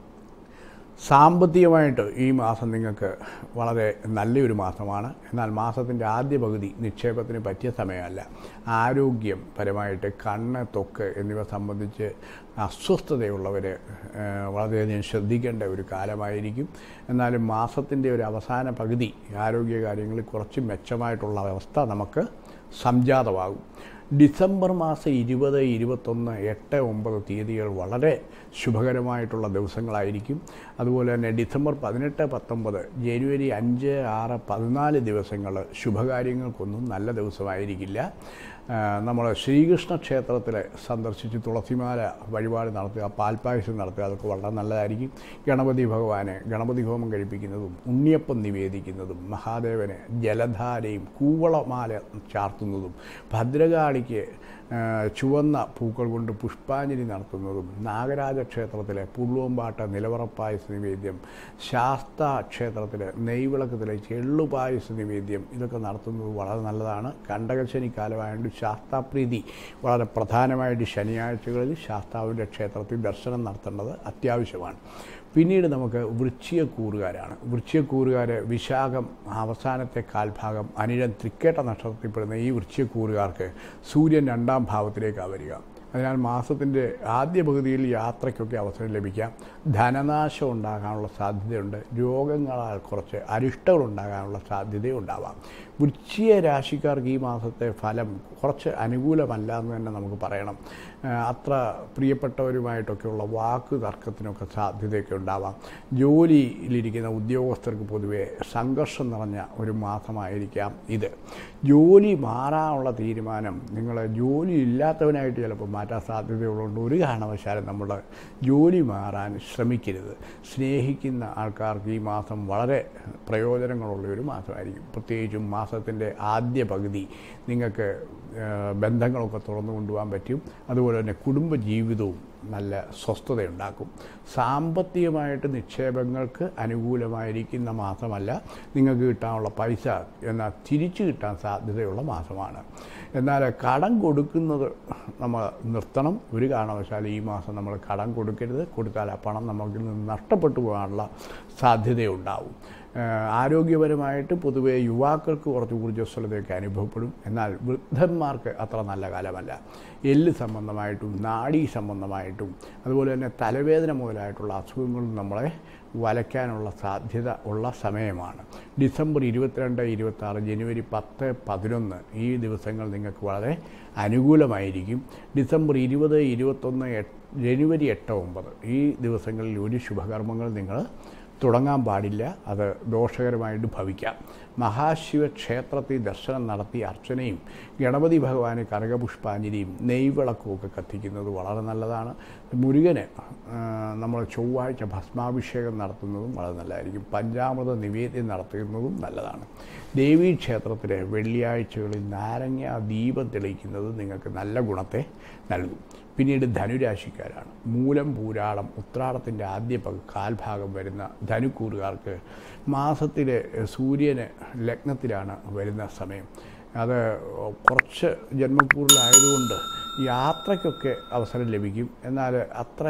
സാമ്പത്തികമായിട്ട് ഈ മാസം നിങ്ങൾക്ക് വളരെ നല്ലൊരു മാസമാണ് എന്നാൽ മാസത്തിൻ്റെ ആദ്യ പകുതി നിക്ഷേപത്തിന് പറ്റിയ സമയമല്ല ആരോഗ്യം പരമായിട്ട് കണ്ണ് ത്വക്ക് എന്നിവ സംബന്ധിച്ച് അസ്വസ്ഥതയുള്ളവർ വളരെയധികം ശ്രദ്ധിക്കേണ്ട ഒരു കാലമായിരിക്കും എന്നാലും മാസത്തിൻ്റെ ഒരു അവസാന പകുതി ആരോഗ്യകാര്യങ്ങളിൽ കുറച്ച് മെച്ചമായിട്ടുള്ള അവസ്ഥ നമുക്ക് സംജാതമാകും ഡിസംബർ മാസം ഇരുപത് ഇരുപത്തൊന്ന് എട്ട് ഒമ്പത് തീയതികൾ വളരെ ശുഭകരമായിട്ടുള്ള ദിവസങ്ങളായിരിക്കും അതുപോലെ തന്നെ ഡിസംബർ പതിനെട്ട് പത്തൊമ്പത് ജനുവരി അഞ്ച് ആറ് പതിനാല് ദിവസങ്ങൾ ശുഭകാര്യങ്ങൾക്കൊന്നും നല്ല ദിവസമായിരിക്കില്ല നമ്മൾ ശ്രീകൃഷ്ണ ക്ഷേത്രത്തിൽ സന്ദർശിച്ച് തുളസിമാല വഴിപാട് നടത്തുക പാൽപ്പായസം നടത്തുക അതൊക്കെ വളരെ നല്ലതായിരിക്കും ഗണപതി ഭഗവാനെ ഗണപതി ഹോമം കഴിപ്പിക്കുന്നതും ഉണ്ണിയപ്പം നിവേദിക്കുന്നതും മഹാദേവന് ജലധാരയും കൂവളമാല ചാർത്തുന്നതും ഭദ്രകാളിക്ക് ചുവന്ന പൂക്കൾ കൊണ്ട് പുഷ്പാഞ്ജലി നടത്തുന്നതും നാഗരാജ ക്ഷേത്രത്തിലെ പുള്ളുവമ്പാട്ട നിലവറപ്പായസ നിവേദ്യം ശാസ്ത ക്ഷേത്രത്തിലെ നെയ്വിളക്ക് തെളിയിച്ച് എള്ളുപായസ നിവേദ്യം ഇതൊക്കെ നടത്തുന്നത് വളരെ നല്ലതാണ് കണ്ടകശനി കാലമായതുകൊണ്ട് ശാസ്താപ്രീതി വളരെ പ്രധാനമായിട്ട് ശനിയാഴ്ചകളിൽ ശാസ്താവിൻ്റെ ക്ഷേത്രത്തിൽ ദർശനം നടത്തേണ്ടത് അത്യാവശ്യമാണ് പിന്നീട് നമുക്ക് വൃശ്ചികക്കൂറുകാരാണ് വൃശ്ചികക്കൂറുകാർ വിശാഖം അവസാനത്തെ കാൽഭാഗം അനിഴൻ തൃക്കേട്ട നക്ഷത്രത്തിൽപ്പെടുന്ന ഈ വൃശ്ചികക്കൂറുകാർക്ക് സൂര്യൻ രണ്ടാം ഭാവത്തിലേക്കാണ് വരിക അതിനാൽ മാസത്തിൻ്റെ ആദ്യ പകുതിയിൽ യാത്രയ്ക്കൊക്കെ അവസരം ലഭിക്കാം ധനനാശം ഉണ്ടാകാനുള്ള സാധ്യതയുണ്ട് രോഗങ്ങളാൽ കുറച്ച് അരിഷ്ടകൾ ഉണ്ടാകാനുള്ള സാധ്യതയും ഉണ്ടാവാം വൃശ്ചിക രാശിക്കാർക്ക് ഈ മാസത്തെ ഫലം കുറച്ച് അനുകൂലമല്ല എന്ന് തന്നെ നമുക്ക് പറയണം അത്ര പ്രിയപ്പെട്ടവരുമായിട്ടൊക്കെയുള്ള വാക്ക് തർക്കത്തിനൊക്കെ സാധ്യതയൊക്കെ ഉണ്ടാവാം ജോലിയിലിരിക്കുന്ന ഉദ്യോഗസ്ഥർക്ക് പൊതുവെ സംഘർഷം നിറഞ്ഞ ഒരു മാസമായിരിക്കാം ഇത് ജോലി മാറാനുള്ള തീരുമാനം നിങ്ങൾ ജോലി ഇല്ലാത്തവനായിട്ട് ചിലപ്പോൾ മാറ്റാൻ സാധ്യതയുള്ളതുകൊണ്ട് ഒരു കാരണവശാലും നമ്മൾ ജോലി മാറാൻ ശ്രമിക്കരുത് സ്നേഹിക്കുന്ന ആൾക്കാർക്ക് ഈ മാസം വളരെ പ്രയോജനങ്ങളുള്ള ഒരു മാസമായിരിക്കും പ്രത്യേകിച്ചും മാസത്തിൻ്റെ ആദ്യ പകുതി നിങ്ങൾക്ക് ബന്ധങ്ങളൊക്കെ തുറന്നു കൊണ്ടുപോകാൻ പറ്റും അതുപോലെ തന്നെ കുടുംബജീവിതവും നല്ല സ്വസ്ഥതയുണ്ടാക്കും സാമ്പത്തികമായിട്ട് നിക്ഷേപങ്ങൾക്ക് അനുകൂലമായിരിക്കുന്ന മാസമല്ല നിങ്ങൾക്ക് കിട്ടാനുള്ള പൈസ എന്നാൽ തിരിച്ചു കിട്ടാൻ സാധ്യതയുള്ള മാസമാണ് എന്നാൽ കടം കൊടുക്കുന്നത് നമ്മൾ നിർത്തണം ഒരു കാരണവശാലും ഈ മാസം നമ്മൾ കടം കൊടുക്കരുത് കൊടുത്താൽ ആ പണം നമുക്ക് നിന്ന് നഷ്ടപ്പെട്ടു പോകാനുള്ള സാധ്യതയുണ്ടാവും ആരോഗ്യപരമായിട്ട് പൊതുവേ യുവാക്കൾക്ക് കുറച്ച് ഊർജ്ജസ്വലതയൊക്കെ അനുഭവപ്പെടും എന്നാൽ വൃദ്ധന്മാർക്ക് അത്ര നല്ല കാലമല്ല എല്ല് സംബന്ധമായിട്ടും നാഡീ സംബന്ധമായിട്ടും അതുപോലെ തന്നെ തലവേദന മുതലായിട്ടുള്ള അസുഖങ്ങളും നമ്മളെ വലയ്ക്കാനുള്ള സാധ്യത ഉള്ള സമയമാണ് ഡിസംബർ ഇരുപത്തിരണ്ട് ഇരുപത്താറ് ജനുവരി പത്ത് പതിനൊന്ന് ഈ ദിവസങ്ങൾ നിങ്ങൾക്ക് വളരെ അനുകൂലമായിരിക്കും ഡിസംബർ ഇരുപത് ഇരുപത്തൊന്ന് ജനുവരി എട്ട് ഒമ്പത് ഈ ദിവസങ്ങളിൽ ഒരു ശുഭകർമ്മങ്ങൾ നിങ്ങൾ തുടങ്ങാൻ പാടില്ല അത് ദോഷകരമായിട്ട് ഭവിക്കാം മഹാശിവ ക്ഷേത്രത്തിൽ ദർശനം നടത്തി അർച്ചനയും ഗണപതി ഭഗവാന് കനകപുഷ്പാഞ്ജലിയും നെയ്വിളക്കും ഒക്കെ കത്തിക്കുന്നത് വളരെ നല്ലതാണ് മുരുകന് നമ്മൾ ചൊവ്വാഴ്ച ഭസ്മാഭിഷേകം നടത്തുന്നതും വളരെ നല്ലതായിരിക്കും പഞ്ചാമൃത നിവേദ്യം നടത്തുന്നതും നല്ലതാണ് ദേവീ ക്ഷേത്രത്തിലെ വെള്ളിയാഴ്ചകളിൽ നാരങ്ങ ദീപം തെളിയിക്കുന്നത് നിങ്ങൾക്ക് നല്ല ഗുണത്തെ നൽകും പിന്നീട് ധനുരാശിക്കാരാണ് മൂലം പൂരാളം ഉത്രാടത്തിൻ്റെ ആദ്യ പക് കാൽഭാഗം വരുന്ന ധനുക്കൂറുകാർക്ക് മാസത്തിലെ സൂര്യന് ലഗ്നത്തിലാണ് വരുന്ന സമയം അത് കുറച്ച് ജന്മക്കൂറിലായതുകൊണ്ട് യാത്രയ്ക്കൊക്കെ അവസരം ലഭിക്കും എന്നാൽ അത്ര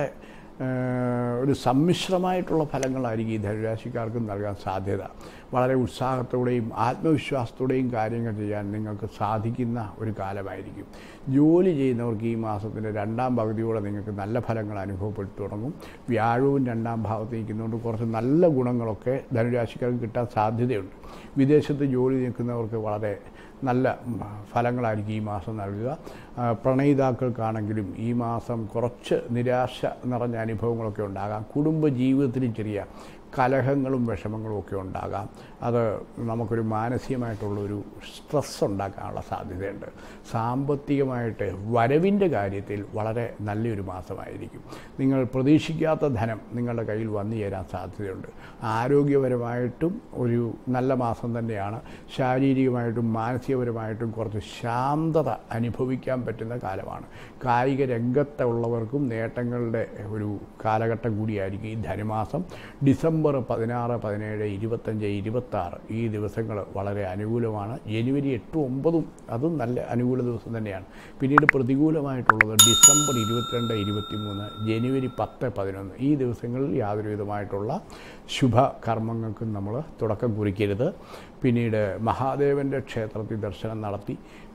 ഒരു സമ്മിശ്രമായിട്ടുള്ള ഫലങ്ങളായിരിക്കും ഈ ധനുരാശിക്കാർക്കും നൽകാൻ സാധ്യത വളരെ ഉത്സാഹത്തോടെയും ആത്മവിശ്വാസത്തോടെയും കാര്യങ്ങൾ ചെയ്യാൻ നിങ്ങൾക്ക് സാധിക്കുന്ന ഒരു കാലമായിരിക്കും ജോലി ചെയ്യുന്നവർക്ക് ഈ മാസത്തിൻ്റെ രണ്ടാം പകുതിയോടെ നിങ്ങൾക്ക് നല്ല ഫലങ്ങൾ അനുഭവപ്പെട്ടു തുടങ്ങും വ്യാഴവും രണ്ടാം ഭാവത്ത് നിൽക്കുന്നതുകൊണ്ട് കുറച്ച് നല്ല ഗുണങ്ങളൊക്കെ ധനുരാശിക്കാർക്ക് കിട്ടാൻ സാധ്യതയുണ്ട് വിദേശത്ത് ജോലി നിൽക്കുന്നവർക്ക് വളരെ നല്ല ഫലങ്ങളായിരിക്കും ഈ മാസം നൽകുക പ്രണയിതാക്കൾക്കാണെങ്കിലും ഈ മാസം കുറച്ച് നിരാശ നിറഞ്ഞ അനുഭവങ്ങളൊക്കെ ഉണ്ടാകാം കുടുംബ ജീവിതത്തിലും ചെറിയ കലഹങ്ങളും വിഷമങ്ങളും ഒക്കെ ഉണ്ടാകാം അത് നമുക്കൊരു മാനസികമായിട്ടുള്ളൊരു സ്ട്രെസ് ഉണ്ടാക്കാനുള്ള സാധ്യതയുണ്ട് സാമ്പത്തികമായിട്ട് വരവിൻ്റെ കാര്യത്തിൽ വളരെ നല്ലൊരു മാസമായിരിക്കും നിങ്ങൾ പ്രതീക്ഷിക്കാത്ത ധനം നിങ്ങളുടെ കയ്യിൽ വന്നു ചേരാൻ സാധ്യതയുണ്ട് ആരോഗ്യപരമായിട്ടും ഒരു നല്ല മാസം തന്നെയാണ് ശാരീരികമായിട്ടും മാനസികപരമായിട്ടും കുറച്ച് ശാന്തത അനുഭവിക്കാൻ പറ്റുന്ന കാലമാണ് കായിക രംഗത്തുള്ളവർക്കും നേട്ടങ്ങളുടെ ഒരു കാലഘട്ടം കൂടിയായിരിക്കും ഈ ധനുമാസം ഡിസംബർ പതിനാറ് പതിനേഴ് ഇരുപത്തഞ്ച് ഇരുപത്താറ് ഈ ദിവസങ്ങൾ വളരെ അനുകൂലമാണ് ജനുവരി എട്ടും ഒമ്പതും അതും നല്ല അനുകൂല ദിവസം തന്നെയാണ് പിന്നീട് പ്രതികൂലമായിട്ടുള്ളത് ഡിസംബർ ഇരുപത്തിരണ്ട് ഇരുപത്തിമൂന്ന് ജനുവരി പത്ത് പതിനൊന്ന് ഈ ദിവസങ്ങളിൽ യാതൊരു വിധമായിട്ടുള്ള ശുഭ കർമ്മങ്ങൾക്കും നമ്മൾ തുടക്കം കുറിക്കരുത് പിന്നീട് മഹാദേവൻ്റെ ക്ഷേത്രത്തിൽ ദർശനം നടത്തി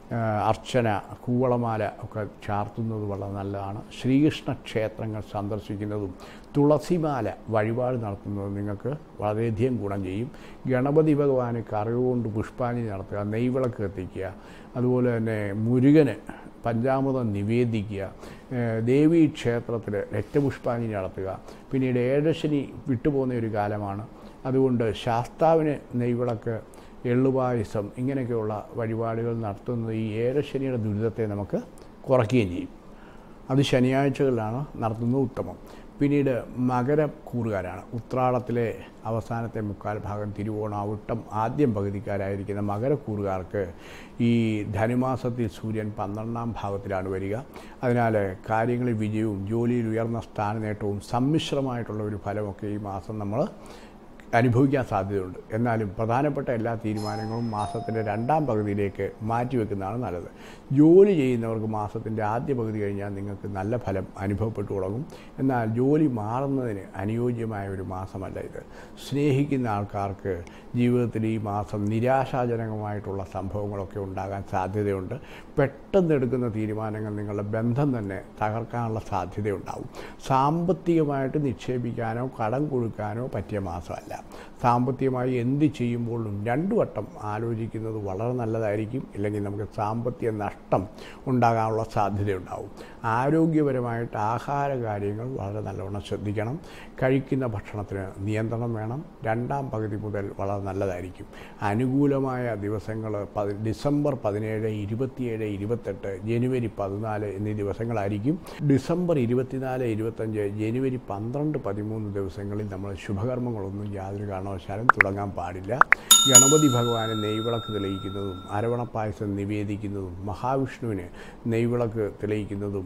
അർച്ചന കൂവളമാല ഒക്കെ ചാർത്തുന്നത് വളരെ നല്ലതാണ് ശ്രീകൃഷ്ണ ക്ഷേത്രങ്ങൾ സന്ദർശിക്കുന്നതും തുളസിമാല വഴിപാട് നടത്തുന്നതും നിങ്ങൾക്ക് വളരെയധികം ഗുണം ചെയ്യും ഗണപതി ഭഗവാന് കറിവുകൊണ്ട് പുഷ്പാഞ്ജലി നടത്തുക നെയ്വിളക്ക് കത്തിക്കുക അതുപോലെ തന്നെ മുരുകന് പഞ്ചാമൃതം നിവേദിക്കുക ദേവീ ക്ഷേത്രത്തിൽ രക്തപുഷ്പാഞ്ജലി നടത്തുക പിന്നീട് ഏഴശനി വിട്ടുപോകുന്ന ഒരു കാലമാണ് അതുകൊണ്ട് ശാസ്താവിന് നെയ്വിളക്ക് എള്ളുപായസം ഇങ്ങനെയൊക്കെയുള്ള വഴിപാടുകൾ നടത്തുന്നത് ഈ ഏഴശനിയുടെ ദുരിതത്തെ നമുക്ക് കുറയ്ക്കുകയും ചെയ്യും അത് ശനിയാഴ്ചകളിലാണ് നടത്തുന്നത് ഉത്തമം പിന്നീട് മകരക്കൂറുകാരാണ് ഉത്രാടത്തിലെ അവസാനത്തെ മുക്കാൽ ഭാഗം തിരുവോണം അവിട്ടം ആദ്യം പകുതിക്കാരായിരിക്കുന്ന മകരക്കൂറുകാർക്ക് ഈ ധനുമാസത്തിൽ സൂര്യൻ പന്ത്രണ്ടാം ഭാവത്തിലാണ് വരിക അതിനാൽ കാര്യങ്ങളിൽ വിജയവും ജോലിയിൽ ഉയർന്ന സ്ഥാനനേട്ടവും സമ്മിശ്രമായിട്ടുള്ള ഒരു ഫലമൊക്കെ ഈ മാസം നമ്മൾ അനുഭവിക്കാൻ സാധ്യതയുണ്ട് എന്നാലും പ്രധാനപ്പെട്ട എല്ലാ തീരുമാനങ്ങളും മാസത്തിൻ്റെ രണ്ടാം പകുതിയിലേക്ക് മാറ്റിവെക്കുന്നതാണ് നല്ലത് ജോലി ചെയ്യുന്നവർക്ക് മാസത്തിൻ്റെ ആദ്യ പകുതി കഴിഞ്ഞാൽ നിങ്ങൾക്ക് നല്ല ഫലം അനുഭവപ്പെട്ടു തുടങ്ങും എന്നാൽ ജോലി മാറുന്നതിന് അനുയോജ്യമായ ഒരു മാസമല്ല ഇത് സ്നേഹിക്കുന്ന ആൾക്കാർക്ക് ജീവിതത്തിൽ ഈ മാസം നിരാശാജനകമായിട്ടുള്ള സംഭവങ്ങളൊക്കെ ഉണ്ടാകാൻ സാധ്യതയുണ്ട് പെട്ടെന്ന് എടുക്കുന്ന തീരുമാനങ്ങൾ നിങ്ങളുടെ ബന്ധം തന്നെ തകർക്കാനുള്ള സാധ്യതയുണ്ടാവും സാമ്പത്തികമായിട്ട് നിക്ഷേപിക്കാനോ കടം കൊടുക്കാനോ പറ്റിയ മാസമല്ല സാമ്പത്തികമായി എന്ത് ചെയ്യുമ്പോഴും രണ്ടു വട്ടം ആലോചിക്കുന്നത് വളരെ നല്ലതായിരിക്കും ഇല്ലെങ്കിൽ നമുക്ക് സാമ്പത്തിക നഷ്ടം ഉണ്ടാകാനുള്ള സാധ്യതയുണ്ടാവും ആരോഗ്യപരമായിട്ട് ആഹാര കാര്യങ്ങൾ വളരെ നല്ലവണ്ണം ശ്രദ്ധിക്കണം കഴിക്കുന്ന ഭക്ഷണത്തിന് നിയന്ത്രണം വേണം രണ്ടാം പകുതി മുതൽ വളരെ നല്ലതായിരിക്കും അനുകൂലമായ ദിവസങ്ങൾ പതി ഡിസംബർ പതിനേഴ് ഇരുപത്തിയേഴ് ഇരുപത്തെട്ട് ജനുവരി പതിനാല് എന്നീ ദിവസങ്ങളായിരിക്കും ഡിസംബർ ഇരുപത്തിനാല് ഇരുപത്തഞ്ച് ജനുവരി പന്ത്രണ്ട് പതിമൂന്ന് ദിവസങ്ങളിൽ നമ്മൾ ശുഭകർമ്മങ്ങളൊന്നും യാതൊരു കാരണവശാലും തുടങ്ങാൻ പാടില്ല ഗണപതി ഭഗവാന് നെയ്വിളക്ക് തെളിയിക്കുന്നതും അരവണപ്പായസം നിവേദിക്കുന്നതും മഹാവിഷ്ണുവിന് നെയ്വിളക്ക് തെളിയിക്കുന്നതും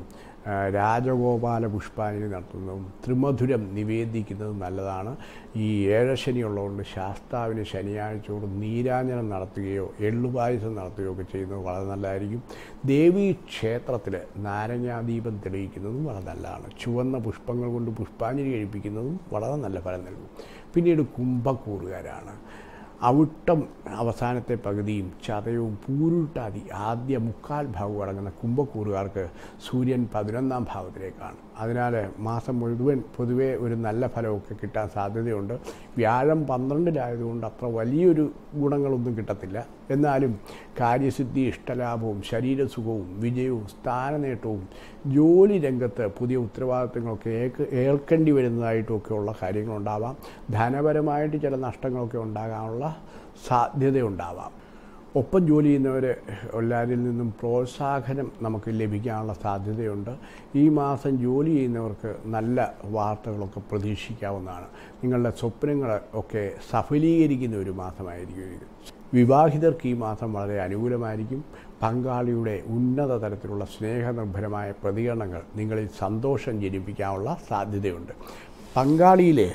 രാജഗോപാല പുഷ്പാഞ്ജലി നടത്തുന്നതും ത്രിമധുരം നിവേദിക്കുന്നതും നല്ലതാണ് ഈ ഏഴശനി ഉള്ളതുകൊണ്ട് ശാസ്താവിന് ശനിയാഴ്ചയോട് നീരാഞ്ജനം നടത്തുകയോ എള്ളുപായസം നടത്തുകയോ ഒക്കെ ചെയ്യുന്നത് വളരെ നല്ലതായിരിക്കും ദേവീ ക്ഷേത്രത്തിൽ നാരങ്ങാദീപം തെളിയിക്കുന്നതും വളരെ നല്ലതാണ് ചുവന്ന പുഷ്പങ്ങൾ കൊണ്ട് പുഷ്പാഞ്ജലി കഴിപ്പിക്കുന്നതും വളരെ നല്ല ഫലം നൽകും പിന്നീട് കുംഭക്കൂറുകാരാണ് അവിട്ടം അവസാനത്തെ പകുതിയും ചതയവും പൂരുട്ടാതി ആദ്യ മുക്കാൽ ഭാഗവും അടങ്ങുന്ന കുംഭക്കൂറുകാർക്ക് സൂര്യൻ പതിനൊന്നാം ഭാവത്തിലേക്കാണ് അതിനാൽ മാസം മുഴുവൻ പൊതുവേ ഒരു നല്ല ഫലമൊക്കെ കിട്ടാൻ സാധ്യതയുണ്ട് വ്യാഴം പന്ത്രണ്ടിലായതുകൊണ്ട് അത്ര വലിയൊരു ഗുണങ്ങളൊന്നും കിട്ടത്തില്ല എന്നാലും കാര്യസിദ്ധി ഇഷ്ടലാഭവും ശരീരസുഖവും വിജയവും സ്ഥാനനേട്ടവും ജോലി രംഗത്ത് പുതിയ ഉത്തരവാദിത്തങ്ങളൊക്കെ ഏക്ക് ഏൽക്കേണ്ടി വരുന്നതായിട്ടുമൊക്കെ ഉള്ള കാര്യങ്ങളുണ്ടാവാം ധനപരമായിട്ട് ചില നഷ്ടങ്ങളൊക്കെ ഉണ്ടാകാനുള്ള സാധ്യതയുണ്ടാവാം ഒപ്പം ജോലി ചെയ്യുന്നവർ എല്ലാവരിൽ നിന്നും പ്രോത്സാഹനം നമുക്ക് ലഭിക്കാനുള്ള സാധ്യതയുണ്ട് ഈ മാസം ജോലി ചെയ്യുന്നവർക്ക് നല്ല വാർത്തകളൊക്കെ പ്രതീക്ഷിക്കാവുന്നതാണ് നിങ്ങളുടെ സ്വപ്നങ്ങൾ ഒക്കെ സഫലീകരിക്കുന്ന ഒരു മാസമായിരിക്കും ഇത് വിവാഹിതർക്ക് ഈ മാസം വളരെ അനുകൂലമായിരിക്കും പങ്കാളിയുടെ ഉന്നത തരത്തിലുള്ള സ്നേഹനിർഭരമായ പ്രതികരണങ്ങൾ നിങ്ങളിൽ സന്തോഷം ജനിപ്പിക്കാനുള്ള സാധ്യതയുണ്ട് പങ്കാളിയിലെ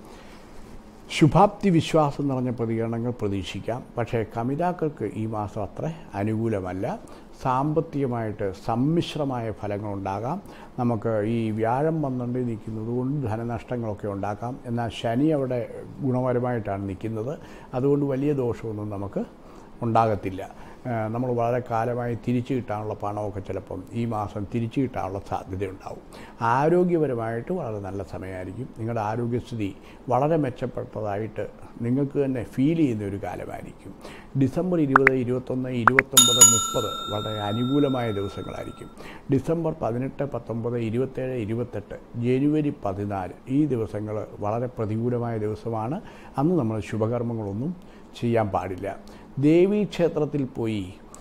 ശുഭാപ്തി വിശ്വാസം നിറഞ്ഞ പ്രതികരണങ്ങൾ പ്രതീക്ഷിക്കാം പക്ഷേ കമിതാക്കൾക്ക് ഈ മാസം അത്ര അനുകൂലമല്ല സാമ്പത്തികമായിട്ട് സമ്മിശ്രമായ ഫലങ്ങളുണ്ടാകാം നമുക്ക് ഈ വ്യാഴം പന്ത്രണ്ടിൽ നിൽക്കുന്നത് കൊണ്ട് ധനനഷ്ടങ്ങളൊക്കെ ഉണ്ടാക്കാം എന്നാൽ ശനി അവിടെ ഗുണപരമായിട്ടാണ് നിൽക്കുന്നത് അതുകൊണ്ട് വലിയ ദോഷമൊന്നും നമുക്ക് ഉണ്ടാകത്തില്ല നമ്മൾ വളരെ കാലമായി തിരിച്ചു കിട്ടാനുള്ള പണമൊക്കെ ചിലപ്പം ഈ മാസം തിരിച്ചു കിട്ടാനുള്ള സാധ്യതയുണ്ടാവും ആരോഗ്യപരമായിട്ട് വളരെ നല്ല സമയമായിരിക്കും നിങ്ങളുടെ ആരോഗ്യസ്ഥിതി വളരെ മെച്ചപ്പെട്ടതായിട്ട് നിങ്ങൾക്ക് തന്നെ ഫീൽ ചെയ്യുന്ന ഒരു കാലമായിരിക്കും ഡിസംബർ ഇരുപത് ഇരുപത്തൊന്ന് ഇരുപത്തൊമ്പത് മുപ്പത് വളരെ അനുകൂലമായ ദിവസങ്ങളായിരിക്കും ഡിസംബർ പതിനെട്ട് പത്തൊമ്പത് ഇരുപത്തേഴ് ഇരുപത്തെട്ട് ജനുവരി പതിനാല് ഈ ദിവസങ്ങൾ വളരെ പ്രതികൂലമായ ദിവസമാണ് അന്ന് നമ്മൾ ശുഭകർമ്മങ്ങളൊന്നും ചെയ്യാൻ പാടില്ല ദേവീ ക്ഷേത്രത്തിൽ പോയി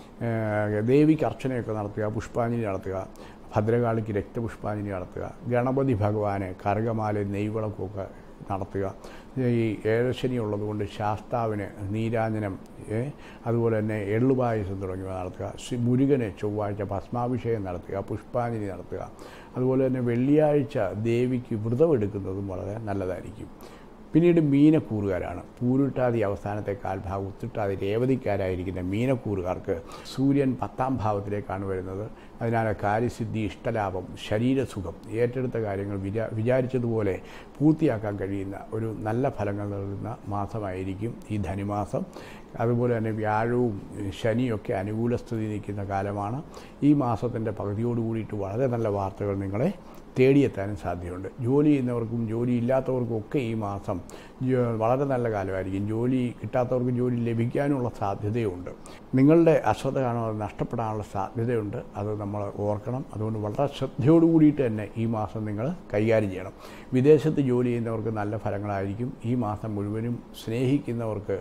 ദേവിക്ക് അർച്ചനയൊക്കെ നടത്തുക പുഷ്പാഞ്ജലി നടത്തുക ഭദ്രകാളിക്ക് രക്തപുഷ്പാഞ്ജലി നടത്തുക ഗണപതി ഭഗവാന് കറുകമാല നെയ്വിളക്കൊക്കെ നടത്തുക ഈ ഏഴശനി ഉള്ളതുകൊണ്ട് ശാസ്താവിന് നീരാഞ്ജനം അതുപോലെ തന്നെ എള്ളുപായസം തുടങ്ങിയവ നടത്തുക ശ്രീ മുരുകന് ചൊവ്വാഴ്ച ഭസ്മാഭിഷേകം നടത്തുക പുഷ്പാഞ്ജലി നടത്തുക അതുപോലെ തന്നെ വെള്ളിയാഴ്ച ദേവിക്ക് വ്രതം എടുക്കുന്നതും വളരെ നല്ലതായിരിക്കും പിന്നീട് മീനക്കൂറുകാരാണ് പൂരുട്ടാതി അവസാനത്തെ കാൽഭാഗം ഉത്തിട്ടാതി രേവതിക്കാരായിരിക്കുന്ന മീനക്കൂറുകാർക്ക് സൂര്യൻ പത്താം ഭാവത്തിലേക്കാണ് വരുന്നത് അതിനാൽ കാര്യസിദ്ധി ഇഷ്ടലാഭം ശരീരസുഖം ഏറ്റെടുത്ത കാര്യങ്ങൾ വിചാ വിചാരിച്ചതുപോലെ പൂർത്തിയാക്കാൻ കഴിയുന്ന ഒരു നല്ല ഫലങ്ങൾ നൽകുന്ന മാസമായിരിക്കും ഈ ധനുമാസം അതുപോലെ തന്നെ വ്യാഴവും ശനിയൊക്കെ അനുകൂല സ്ഥിതി നിൽക്കുന്ന കാലമാണ് ഈ മാസത്തിൻ്റെ പകുതിയോട് കൂടിയിട്ട് വളരെ നല്ല വാർത്തകൾ നിങ്ങളെ തേടിയെത്താനും സാധ്യതയുണ്ട് ജോലി ചെയ്യുന്നവർക്കും ജോലി ഇല്ലാത്തവർക്കും ഒക്കെ ഈ മാസം വളരെ നല്ല കാലമായിരിക്കും ജോലി കിട്ടാത്തവർക്ക് ജോലി ലഭിക്കാനുള്ള സാധ്യതയുണ്ട് നിങ്ങളുടെ അശ്രദ്ധ കാണാൻ നഷ്ടപ്പെടാനുള്ള സാധ്യതയുണ്ട് അത് നമ്മൾ ഓർക്കണം അതുകൊണ്ട് വളരെ ശ്രദ്ധയോടു കൂടിയിട്ട് തന്നെ ഈ മാസം നിങ്ങൾ കൈകാര്യം ചെയ്യണം വിദേശത്ത് ജോലി ചെയ്യുന്നവർക്ക് നല്ല ഫലങ്ങളായിരിക്കും ഈ മാസം മുഴുവനും സ്നേഹിക്കുന്നവർക്ക്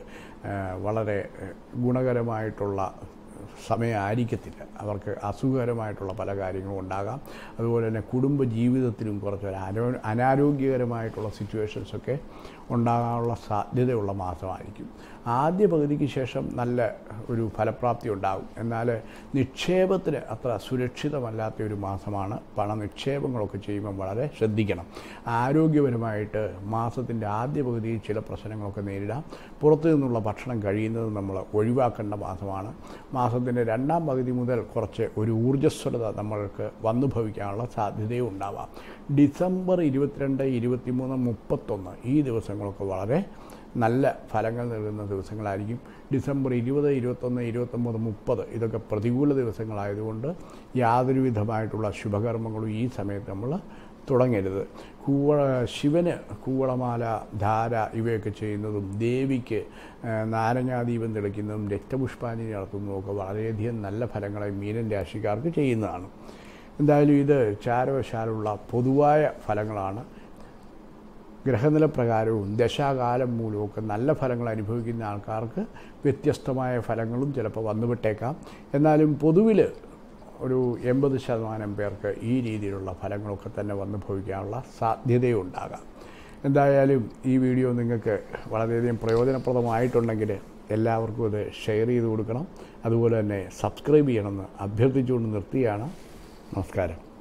വളരെ ഗുണകരമായിട്ടുള്ള സമയമായിരിക്കത്തില്ല അവർക്ക് അസുഖകരമായിട്ടുള്ള പല കാര്യങ്ങളും ഉണ്ടാകാം അതുപോലെ തന്നെ കുടുംബ ജീവിതത്തിലും കുറച്ച് അനോ അനാരോഗ്യകരമായിട്ടുള്ള സിറ്റുവേഷൻസൊക്കെ ഉണ്ടാകാനുള്ള സാധ്യതയുള്ള മാസമായിരിക്കും ആദ്യ പകുതിക്ക് ശേഷം നല്ല ഒരു ഫലപ്രാപ്തി ഉണ്ടാകും എന്നാൽ നിക്ഷേപത്തിന് അത്ര സുരക്ഷിതമല്ലാത്ത ഒരു മാസമാണ് പണ നിക്ഷേപങ്ങളൊക്കെ ചെയ്യുമ്പോൾ വളരെ ശ്രദ്ധിക്കണം ആരോഗ്യപരമായിട്ട് മാസത്തിൻ്റെ ആദ്യ പകുതിയിൽ ചില പ്രശ്നങ്ങളൊക്കെ നേരിടാം പുറത്തു നിന്നുള്ള ഭക്ഷണം കഴിയുന്നത് നമ്മൾ ഒഴിവാക്കേണ്ട മാസമാണ് മാസത്തിൻ്റെ രണ്ടാം പകുതി മുതൽ കുറച്ച് ഒരു ഊർജ്ജസ്വലത നമ്മൾക്ക് വന്നു ഭവിക്കാനുള്ള സാധ്യതയും ഉണ്ടാവാം ഡിസംബർ ഇരുപത്തിരണ്ട് ഇരുപത്തിമൂന്ന് മുപ്പത്തൊന്ന് ഈ ദിവസങ്ങളൊക്കെ വളരെ നല്ല ഫലങ്ങൾ നൽകുന്ന ദിവസങ്ങളായിരിക്കും ഡിസംബർ ഇരുപത് ഇരുപത്തൊന്ന് ഇരുപത്തൊമ്പത് മുപ്പത് ഇതൊക്കെ പ്രതികൂല ദിവസങ്ങളായതുകൊണ്ട് യാതൊരു വിധമായിട്ടുള്ള ശുഭകർമ്മങ്ങളും ഈ സമയത്ത് നമ്മൾ തുടങ്ങരുത് കൂവള ശിവന് കൂവളമാല ധാര ഇവയൊക്കെ ചെയ്യുന്നതും ദേവിക്ക് നാരങ്ങാദീപം തെളിക്കുന്നതും രക്തപുഷ്പാഞ്ജലി നടത്തുന്നതും ഒക്കെ വളരെയധികം നല്ല ഫലങ്ങളെ മീനൻ രാശിക്കാർക്ക് ചെയ്യുന്നതാണ് എന്തായാലും ഇത് ചാരവശാലുള്ള പൊതുവായ ഫലങ്ങളാണ് ഗ്രഹനില പ്രകാരവും ദശാകാലം മൂലമൊക്കെ നല്ല ഫലങ്ങൾ അനുഭവിക്കുന്ന ആൾക്കാർക്ക് വ്യത്യസ്തമായ ഫലങ്ങളും ചിലപ്പോൾ വന്നുവിട്ടേക്കാം എന്നാലും പൊതുവിൽ ഒരു എൺപത് ശതമാനം പേർക്ക് ഈ രീതിയിലുള്ള ഫലങ്ങളൊക്കെ തന്നെ വന്നു ഭവിക്കാനുള്ള സാധ്യതയും ഉണ്ടാകാം എന്തായാലും ഈ വീഡിയോ നിങ്ങൾക്ക് വളരെയധികം പ്രയോജനപ്രദമായിട്ടുണ്ടെങ്കിൽ എല്ലാവർക്കും അത് ഷെയർ ചെയ്ത് കൊടുക്കണം അതുപോലെ തന്നെ സബ്സ്ക്രൈബ് ചെയ്യണമെന്ന് അഭ്യർത്ഥിച്ചുകൊണ്ട് നിർത്തിയാണ് നമസ്കാരം